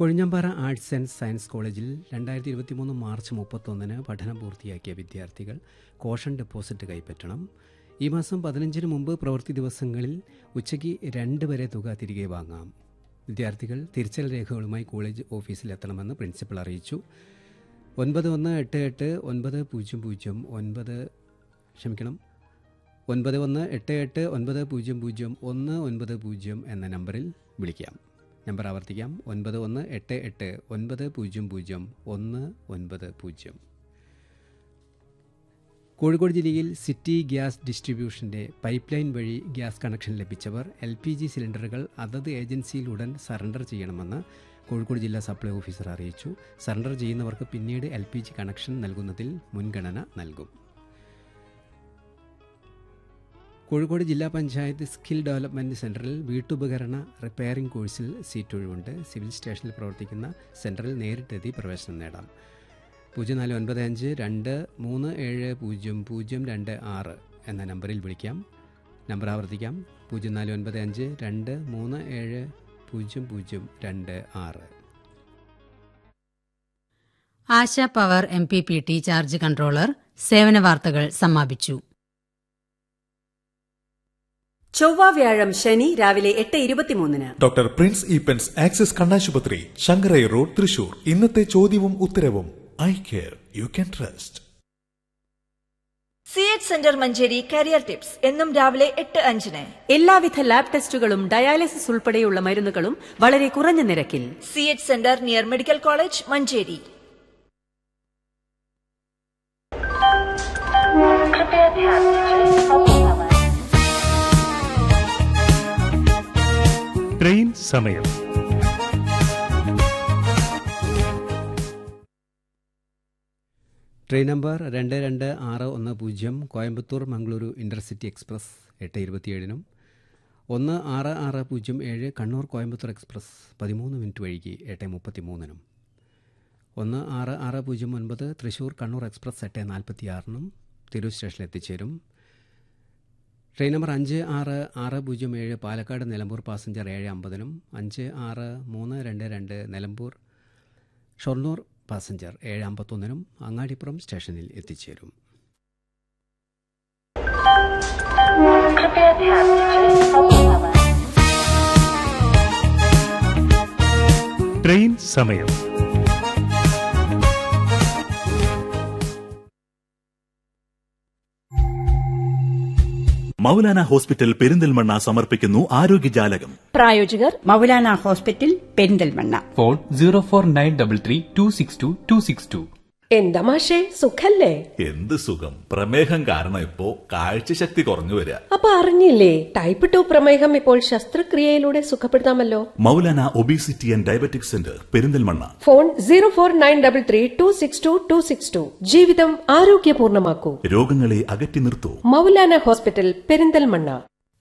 Kozhinjampara arts and science കോളേജിൽ രണ്ടായിരത്തി ഇരുപത്തി മൂന്ന് മാർച്ച് മുപ്പത്തൊന്നിന് പഠനം പൂർത്തിയാക്കിയ വിദ്യാർത്ഥികൾ കോഷൻ ഡെപ്പോസിറ്റ് കൈപ്പറ്റണം ഈ മാസം പതിനഞ്ചിന് മുമ്പ് പ്രവൃത്തി ദിവസങ്ങളിൽ ഉച്ചയ്ക്ക് രണ്ട് വരെ തുക തിരികെ വാങ്ങാം വിദ്യാർത്ഥികൾ തിരിച്ചൽ രേഖകളുമായി കോളേജ് ഓഫീസിൽ എത്തണമെന്ന് പ്രിൻസിപ്പൽ അറിയിച്ചു ഒൻപത് ഒന്ന് എട്ട് എട്ട് ഒൻപത് പൂജ്യം പൂജ്യം ഒൻപത് ക്ഷമിക്കണം ഒൻപത് ഒന്ന് എട്ട് എട്ട് ഒൻപത് പൂജ്യം പൂജ്യം ഒന്ന് ഒൻപത് പൂജ്യം എന്ന നമ്പറിൽ വിളിക്കാം നമ്പർ ആവർത്തിക്കാം ഒൻപത് ഒന്ന് എട്ട് എട്ട് ഒൻപത് പൂജ്യം പൂജ്യം ഒന്ന് ഒൻപത് പൂജ്യം കോഴിക്കോട് ജില്ലയിൽ സിറ്റി ഗ്യാസ് ഡിസ്ട്രിബ്യൂഷന്റെ പൈപ്പ് ലൈൻ വഴി ഗ്യാസ് കണക്ഷൻ ലഭിച്ചവർ എൽ പി ജി സിലിണ്ടറുകൾ അതത് ഏജൻസിയിൽ ഉടൻ സറണ്ടർ ചെയ്യണമെന്ന് കോഴിക്കോട് ജില്ലാ സപ്ലൈ ഓഫീസർ അറിയിച്ചു സറണ്ടർ ചെയ്യുന്നവർക്ക് പിന്നീട് എൽ പി ജി കണക്ഷൻ നൽകുന്നതിൽ മുൻഗണന നൽകും കോഴിക്കോട് ജില്ലാ പഞ്ചായത്ത് സ്കിൽ ഡെവലപ്മെൻറ്റ് സെൻറ്ററിൽ വീട്ടുപകരണ റിപ്പയറിംഗ് കോഴ്സിൽ സീറ്റ് ഒഴിവുണ്ട് സിവിൽ സ്റ്റേഷനിൽ പ്രവർത്തിക്കുന്ന സെൻറ്ററിൽ നേരിട്ടെത്തി പ്രവേശനം നേടാം പൂജ്യം നാല് ഒൻപത് അഞ്ച് രണ്ട് മൂന്ന് ഏഴ് പൂജ്യം പൂജ്യം രണ്ട് ആറ് എന്ന നമ്പറിൽ വിളിക്കാം നമ്പർ ആവർത്തിക്കാം പൂജ്യം നാല് ഒൻപത് അഞ്ച് രണ്ട് മൂന്ന് ഏഴ് പൂജ്യം പൂജ്യം രണ്ട് ആറ് Asha power M P P T charge controller സേവന വാർത്തകൾ സമാപിച്ചു ചൊവ്വ വ്യാഴം ശനി രാവിലെ എട്ട് ഇരുപത്തിമൂന്നിന് ഡോക്ടർ പ്രിൻസ് ഈപ്പൻസ് ആക്സിസ് കണ്ണാശുപത്രി ശങ്കരൈ റോഡ് തൃശൂർ ഇന്നത്തെ ചോദ്യവും ഉത്തരവും I care you can trust C H centre Manjeri career tips എന്നും രാവിലെ എട്ട് അഞ്ചിന് എല്ലാവിധ ലാബ് ടെസ്റ്റുകളും ഡയാലിസിസ് ഉൾപ്പെടെയുള്ള മരുന്നുകളും വളരെ കുറഞ്ഞ നിരക്കിൽ C H centre near medical college Manjeri train സമയം ട്രെയിൻ നമ്പർ രണ്ട് രണ്ട് ആറ് ഒന്ന് പൂജ്യം കോയമ്പത്തൂർ മംഗളൂരു ഇൻ്റർസിറ്റി എക്സ്പ്രസ് എട്ട് ഇരുപത്തിയേഴിനും ഒന്ന് ആറ് ആറ് പൂജ്യം ഏഴ് കണ്ണൂർ കോയമ്പത്തൂർ എക്സ്പ്രസ് പതിമൂന്ന് മിനിറ്റ് വൈകി എട്ട് മുപ്പത്തി മൂന്നിനും ഒന്ന് ആറ് ആറ് പൂജ്യം ഒൻപത് തൃശൂർ കണ്ണൂർ എക്സ്പ്രസ് എട്ട് നാൽപ്പത്തി ആറിനും തിരൂർ സ്റ്റേഷനിൽ എത്തിച്ചേരും ട്രെയിൻ നമ്പർ അഞ്ച് ആറ് ആറ് പൂജ്യം ഏഴ് പാലക്കാട് നിലമ്പൂർ പാസഞ്ചർ ഏഴ് അമ്പതിനും അഞ്ച് ആറ് മൂന്ന് രണ്ട് രണ്ട് നിലമ്പൂർ ഷൊർണൂർ പാസഞ്ചർ ഏഴ് അമ്പത്തൊന്നിനും അങ്ങാടിപ്പുറം സ്റ്റേഷനിൽ എത്തിച്ചേരും ട്രെയിൻ സമയം മൗലാന ഹോസ്പിറ്റൽ പെരിന്തൽമണ്ണ സമർപ്പിക്കുന്നു ആരോഗ്യജാലകം പ്രായോജകർ Maulana hospital Perinthalmanna phone zero four nine double three two six two two six two എന്താ മാഷേ സുഖല്ലേ എന്ത് സുഖം പ്രമേഹം കാരണം ഇപ്പോ കാഴ്ചശക്തി കുറഞ്ഞു വരിക അപ്പൊ അറിഞ്ഞില്ലേ ടൈപ്പ് ടു പ്രമേഹം ഇപ്പോൾ ശസ്ത്രക്രിയയിലൂടെ സുഖപ്പെടുത്താമല്ലോ Maulana obesity and diabetic centre Perinthalmanna phone zero four nine double three two six two two six two ജീവിതം ആരോഗ്യപൂർണമാക്കൂ രോഗങ്ങളെ അകറ്റി നിർത്തൂ മൗലാന ഹോസ്പിറ്റൽ പെരിന്തൽമണ്ണ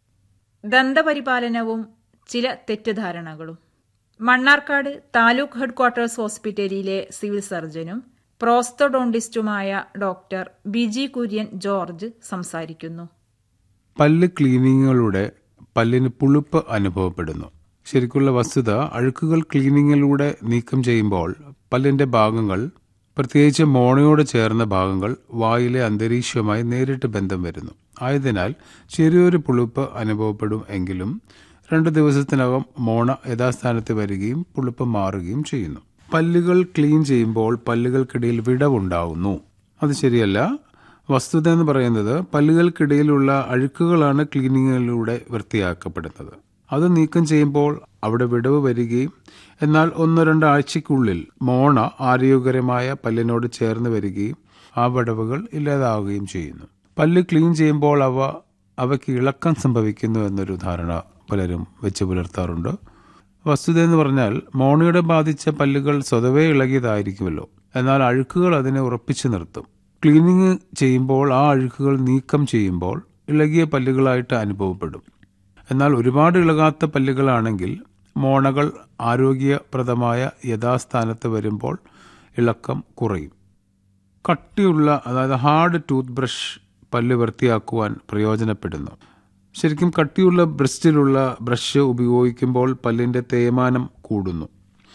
ദന്തപരിപാലനവും ചില തെറ്റിദ്ധാരണകളും മണ്ണാർക്കാട് താലൂക്ക് ഹെഡ്ക്വാർട്ടേഴ്സ് ഹോസ്പിറ്റലിലെ സിവിൽ സർജനും പ്രോസ്തോഡോണ്ടിസ്റ്റുമായ ഡോക്ടർ ബിജി കുര്യൻ ജോർജ് സംസാരിക്കുന്നു പല്ല് ക്ലീനിങ്ങുകളുടെ പല്ലിന് പുളിപ്പ് അനുഭവപ്പെടുന്നു ശരിക്കുള്ള വസ്തുത അഴുക്കുകൾ ക്ലീനിങ്ങിലൂടെ നീക്കം ചെയ്യുമ്പോൾ പല്ലിന്റെ ഭാഗങ്ങൾ പ്രത്യേകിച്ച് മോണയോട് ചേർന്ന ഭാഗങ്ങൾ വായിലെ അന്തരീക്ഷവുമായി നേരിട്ട് ബന്ധം വരുന്നു ആയതിനാൽ ചെറിയൊരു പുളിപ്പ് അനുഭവപ്പെടും എങ്കിലും രണ്ടു ദിവസത്തിനകം മോണ യഥാസ്ഥാനത്ത് വരികയും പുളിപ്പ് മാറുകയും ചെയ്യുന്നു പല്ലുകൾ ക്ലീൻ ചെയ്യുമ്പോൾ പല്ലുകൾക്കിടയിൽ വിടവുണ്ടാവുന്നു അത് ശരിയല്ല വസ്തുത എന്ന് പറയുന്നത് പല്ലുകൾക്കിടയിലുള്ള അഴുക്കുകളാണ് ക്ലീനിങ്ങിലൂടെ വൃത്തിയാക്കപ്പെടുന്നത് അത് നീക്കം ചെയ്യുമ്പോൾ അവിടെ വിടവ് വരികയും എന്നാൽ ഒന്നോ രണ്ടോ ആഴ്ചയ്ക്കുള്ളിൽ മോണ ആരോഗ്യകരമായ പല്ലിനോട് ചേർന്ന് വരികയും ആ വിടവുകൾ ഇല്ലാതാവുകയും ചെയ്യുന്നു പല്ല് ക്ലീൻ ചെയ്യുമ്പോൾ അവ അവയ്ക്ക് ഇളക്കം സംഭവിക്കുന്നു എന്നൊരു ധാരണ പലരും വെച്ച് പുലർത്താറുണ്ട് വസ്തുത എന്ന് പറഞ്ഞാൽ മോണയുടെ ബാധിച്ച പല്ലുകൾ സ്വതവേ ഇളകിയതായിരിക്കുമല്ലോ എന്നാൽ അഴുക്കുകൾ അതിനെ ഉറപ്പിച്ചു നിർത്തും ക്ലീനിങ് ചെയ്യുമ്പോൾ ആ അഴുക്കുകൾ നീക്കം ചെയ്യുമ്പോൾ ഇളകിയ പല്ലുകളായിട്ട് അനുഭവപ്പെടും എന്നാൽ ഒരുപാട് ഇളകാത്ത പല്ലുകളാണെങ്കിൽ മോണകൾ ആരോഗ്യപ്രദമായ യഥാസ്ഥാനത്ത് വരുമ്പോൾ ഇളക്കം കുറയും കട്ടിയുള്ള അതായത് ഹാർഡ് ടൂത്ത് ബ്രഷ് പല്ല് വൃത്തിയാക്കുവാൻ പ്രയോജനപ്പെടുന്നു ശരിക്കും കട്ടിയുള്ള ബ്രസ്റ്റിലുള്ള ബ്രഷ് ഉപയോഗിക്കുമ്പോൾ പല്ലിന്റെ തേയ്മാനം കൂടുന്നു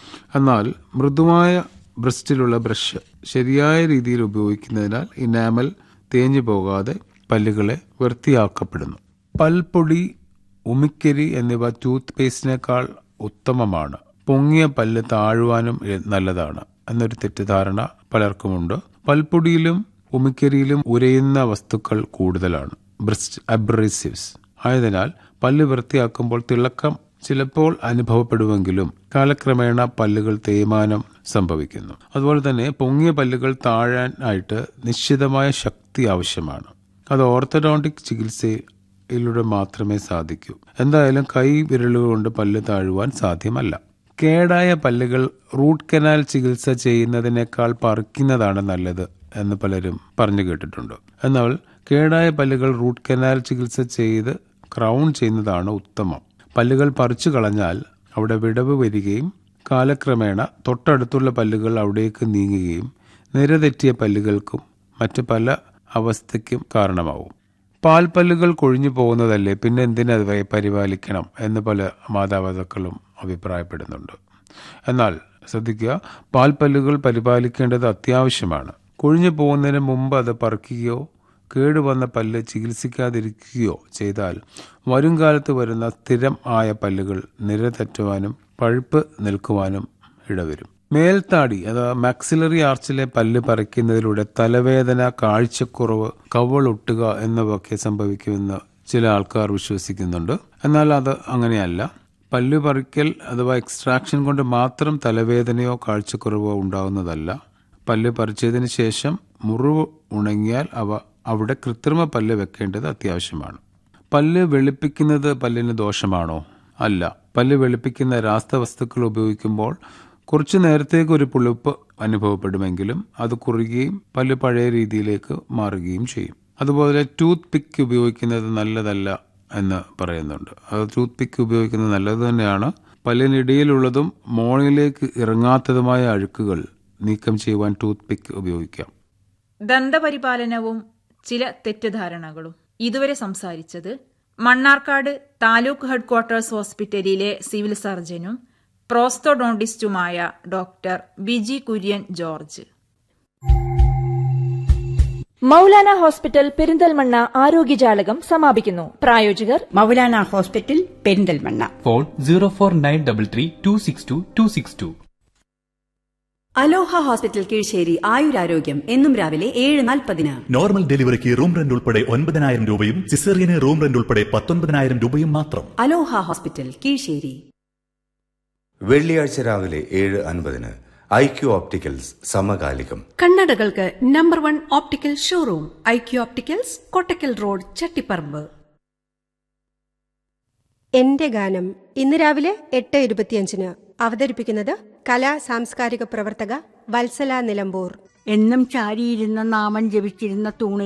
എന്നാൽ മൃദുവായ ബ്രസ്റ്റിലുള്ള ബ്രഷ് ശരിയായ രീതിയിൽ ഉപയോഗിക്കുന്നതിനാൽ ഇനാമൽ തേഞ്ഞു പോകാതെ പല്ലുകളെ വൃത്തിയാക്കപ്പെടുന്നു പൽപ്പൊടി ഉമിക്കരി എന്നിവ ടൂത്ത് പേസ്റ്റിനേക്കാൾ ഉത്തമമാണ് പൊങ്ങിയ പല്ല് താഴുവാനും എ- നല്ലതാണ് എന്നൊരു തെറ്റിദ്ധാരണ പലർക്കുമുണ്ട് പൽപ്പൊടിയിലും ഉമിക്കരിയിലും ഉരയുന്ന വസ്തുക്കൾ കൂടുതലാണ് ബ്രസ്റ്റ് അബ്രസീവ്സ് ആയതിനാൽ പല്ല് വൃത്തിയാക്കുമ്പോൾ തിളക്കം ചിലപ്പോൾ അനുഭവപ്പെടുമെങ്കിലും കാലക്രമേണ പല്ലുകൾ തേയ്മാനം സംഭവിക്കുന്നു അതുപോലെ തന്നെ പൊങ്ങിയ പല്ലുകൾ താഴാനായിട്ട് നിശ്ചിതമായ ശക്തി ആവശ്യമാണ് അത് ഓർത്തഡോണ്ടിക് ചികിത്സയിലൂടെ മാത്രമേ സാധിക്കൂ എന്തായാലും കൈ വിരലുകൾ കൊണ്ട് പല്ല് താഴുവാൻ സാധ്യമല്ല കേടായ പല്ലുകൾ റൂട്ട് കനാൽ ചികിത്സ ചെയ്യുന്നതിനേക്കാൾ പറിക്കുന്നതാണ് നല്ലത് എന്ന് പലരും പറഞ്ഞു കേട്ടിട്ടുണ്ട് എന്നാൽ കേടായ പല്ലുകൾ റൂട്ട് കനാൽ ചികിത്സ ചെയ്ത് ക്രൗൺ ചെയ്യുന്നതാണ് ഉത്തമം പല്ലുകൾ പറിച്ചു കളഞ്ഞാൽ അവിടെ വിടവ് വരികയും കാലക്രമേണ തൊട്ടടുത്തുള്ള പല്ലുകൾ അവിടേക്ക് നീങ്ങുകയും നിരതെറ്റിയ പല്ലുകൾക്കും മറ്റ് പല അവസ്ഥയ്ക്കും കാരണമാവും പാൽപ്പല്ലുകൾ കൊഴിഞ്ഞു പോകുന്നതല്ലേ പിന്നെ എന്തിനത് വ- പരിപാലിക്കണം എന്ന് പല മാതാപിതാക്കളും അഭിപ്രായപ്പെടുന്നുണ്ട് എന്നാൽ ശ്രദ്ധിക്കുക പാൽപ്പല്ലുകൾ പരിപാലിക്കേണ്ടത് അത്യാവശ്യമാണ് കൊഴിഞ്ഞു പോകുന്നതിന് മുമ്പ് അത് പറിക്കുകയോ കേടുവന്ന പല്ല് ചികിത്സിക്കാതിരിക്കുകയോ ചെയ്താൽ വരുംകാലത്ത് വരുന്ന സ്ഥിരം ആയ പല്ലുകൾ നിരതെറ്റുവാനും പഴുപ്പ് നിൽക്കുവാനും ഇടവരും മേൽത്താടി അഥവാ മാക്സിലറി ആർച്ചിലെ പല്ല് പറിക്കുന്നതിലൂടെ തലവേദന കാഴ്ചക്കുറവ് കവളൊട്ടുക എന്നിവയൊക്കെ സംഭവിക്കുമെന്ന് ചില ആൾക്കാർ വിശ്വസിക്കുന്നുണ്ട് എന്നാൽ അത് അങ്ങനെയല്ല പല്ല് പറിക്കൽ അഥവാ എക്സ്ട്രാക്ഷൻ കൊണ്ട് മാത്രം തലവേദനയോ കാഴ്ചക്കുറവോ ഉണ്ടാകുന്നതല്ല പല്ല് പറിച്ചതിന് ശേഷം മുറിവ് ഉണങ്ങിയാൽ അവ അവിടെ കൃത്രിമ പല്ല് വെക്കേണ്ടത് അത്യാവശ്യമാണ് പല്ല് വെളുപ്പിക്കുന്നത് പല്ലിന് ദോഷമാണോ അല്ല പല്ല് വെളുപ്പിക്കുന്ന രാസവസ്തുക്കൾ ഉപയോഗിക്കുമ്പോൾ കുറച്ചു നേരത്തേക്ക് ഒരു പുളിപ്പ് അനുഭവപ്പെടുമെങ്കിലും അത് കുറുകയും പല്ല് പഴയ രീതിയിലേക്ക് മാറുകയും ചെയ്യും അതുപോലെ ടൂത്ത് പിക്ക് ഉപയോഗിക്കുന്നത് നല്ലതല്ല എന്ന് പറയുന്നുണ്ട് അത് ടൂത്ത് പിക്ക് ഉപയോഗിക്കുന്നത് നല്ലത് തന്നെയാണ് പല്ലിനിടയിലുള്ളതും മോണിലേക്ക് ഇറങ്ങാത്തതുമായ അഴുക്കുകൾ നീക്കം ചെയ്യുവാൻ ടൂത്ത് പിക്ക് ഉപയോഗിക്കാം ദന്തപരിപാലനവും ചില തെറ്റിദ്ധാരണകളും ഇതുവരെ സംസാരിച്ചത് മണ്ണാർക്കാട് താലൂക്ക് ഹെഡ്ക്വാർട്ടേഴ്സ് ഹോസ്പിറ്റലിലെ സിവിൽ സർജനും പ്രോസ്തോഡോണ്ടിസ്റ്റുമായ doctor Biji Kurian George Maulana hospital Perinthalmanna ആരോഗ്യജാലകം സമാപിക്കുന്നു പ്രായോജകർ Maulana hospital Perinthalmanna phone zero four nine double three two six two two six two Aloha hospital Keezhissery ആയുരാരോഗ്യം എന്നും രാവിലെ ഏഴ് നാൽപ്പതിന് നോർമൽ ഡെലിവറിക്ക് റൂം റെന്റ് ഉൾപ്പെടെ ഒൻപതിനായിരം രൂപയും സിസേറിയന് റൂം റെന്റ് ഉൾപ്പെടെ പത്തൊൻപതിനായിരം രൂപയും മാത്രം അലോഹ ഹോസ്പിറ്റൽ കീഴ്ശ്ശേരി വെള്ളിയാഴ്ച രാവിലെ ഏഴ് അൻപതിന് ഐ ക്യു ഓപ്റ്റിക്കൽസ് സമകാലികം കണ്ണടകൾക്ക് number one optical showroom I Q opticals Kottakkal road Chattiparamba എന്റെ ഗാനം ഇന്ന് രാവിലെ എട്ട് ഇരുപത്തിയഞ്ചിന് അവതരിപ്പിക്കുന്നത് കലാ സാംസ്കാരിക പ്രവർത്തക വത്സല നിലമ്പൂർ എന്നും ചാരിയിരുന്ന നാമം ജപിച്ചിരുന്ന തൂണിൽ